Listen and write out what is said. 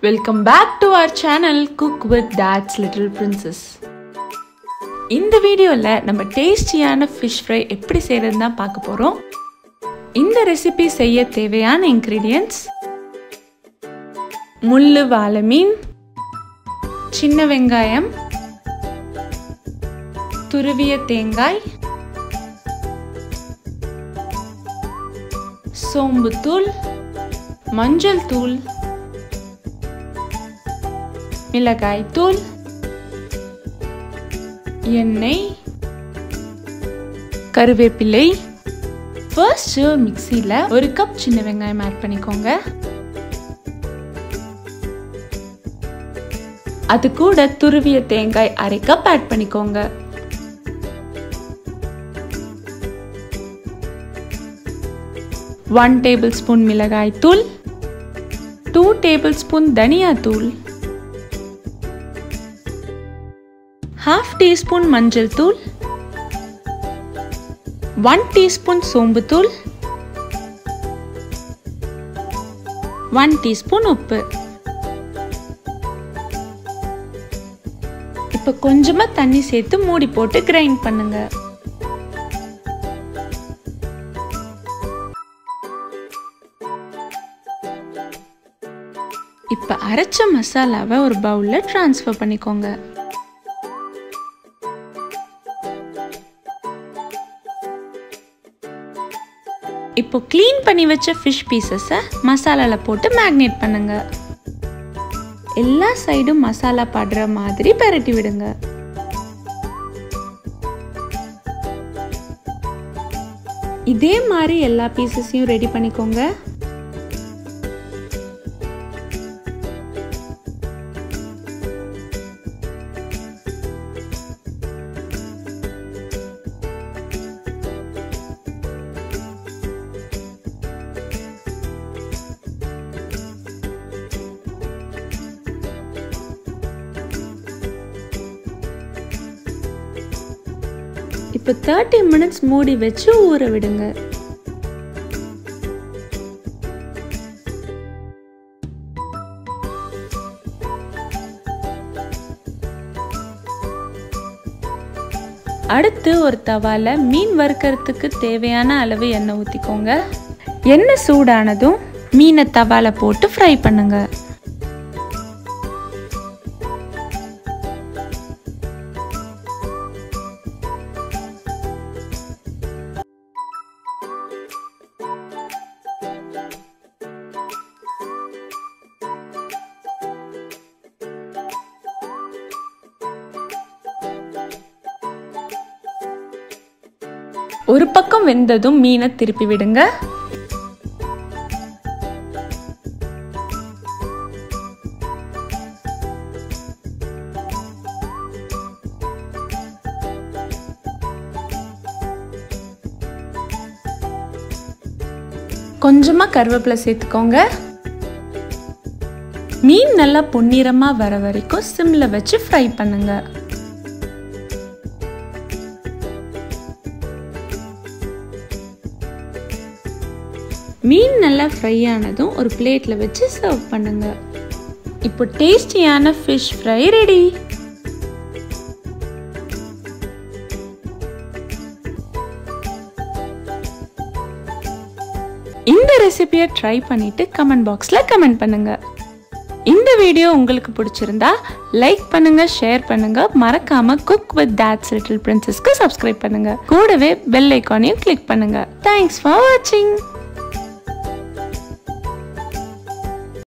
welcome back to our channel cook with dots little princess இந்த வீடியோவில் நம்ம டேஸ்டியான ஃபிஷ் ஃப்ரை எப்படி செய்கிறதுன்னு தான் பார்க்க போகிறோம் இந்த ரெசிபி செய்ய தேவையான இன்க்ரீடியன்ட்ஸ் முள்ளு வாழை மீன் சின்ன வெங்காயம் துருவிய தேங்காய் சோம்புத்தூள் மஞ்சள் தூள் மிளகாய் தூள் எண்ணெய் கருவேப்பிலை ஃபர்ஸ்ட் மிக்சியில் ஒரு கப் சின்ன வெங்காயம் ஆட் பண்ணிக்கோங்க அது கூட துருவிய தேங்காய் அரை கப் ஆட் பண்ணிக்கோங்க ஒன் டேபிள் ஸ்பூன் மிளகாய் தூள் டூ டேபிள் ஸ்பூன் தனியா தூள் ஹாஃப் டீஸ்பூன் மஞ்சள் தூள் ஒன் டீஸ்பூன் சோம்பு தூள் ஒன் டீஸ்பூன் உப்பு இப்போ கொஞ்சமா தண்ணி சேர்த்து மூடி போட்டு கிரைண்ட் பண்ணுங்க இப்போ அரைச்ச மசாலாவை ஒரு பவுலில் ட்ரான்ஸ்ஃபர் பண்ணிக்கோங்க இப்போ க்ளீன் பண்ணி வச்ச ஃபிஷ் பீசஸை மசாலாவில் போட்டு மேக்னேட் பண்ணுங்க எல்லா சைடும் மசாலா படுற மாதிரி பரட்டி விடுங்க இதே மாதிரி எல்லா பீசஸையும் ரெடி பண்ணிக்கோங்க இப்போ தேர்ட்டி மினிட்ஸ் மூடி வச்சு ஊற விடுங்க அடுத்து ஒரு தவால மீன் வறுக்கிறதுக்கு தேவையான அளவு எண்ணெய் ஊற்றிக்கோங்க எண்ணெய் சூடானதும் மீனை தவால போட்டு ஃப்ரை பண்ணுங்க ஒரு பக்கம் வெந்ததும் மீனை திருப்பி விடுங்க கொஞ்சமா கருவேப்பிலை சேர்த்துக்கோங்க மீன் நல்லா பொன்னிறமா வர வரைக்கும் சிம்ல வச்சு ஃப்ரை பண்ணுங்க மீன் நல்லா ஃப்ரை ஆனதும் ஒரு பிளேட்டில் வச்சு சர்வ் பண்ணுங்க இப்போ டேஸ்டியான ஃபிஷ் ஃப்ரை ரெடி இந்த ரெசிபியை ட்ரை பண்ணிட்டு கமெண்ட் பாக்ஸில் கமெண்ட் பண்ணுங்க இந்த வீடியோ உங்களுக்கு பிடிச்சிருந்தா லைக் பண்ணுங்க ஷேர் பண்ணுங்க மறக்காம குக் வித் டாட்ஸ் லிட்டில் பிரின்சஸ்க்கு சப்ஸ்கிரைப் பண்ணுங்க கூடவே பெல் ஐக்கானையும் கிளிக் பண்ணுங்க தேங்க்ஸ் ஃபார் வாட்சிங்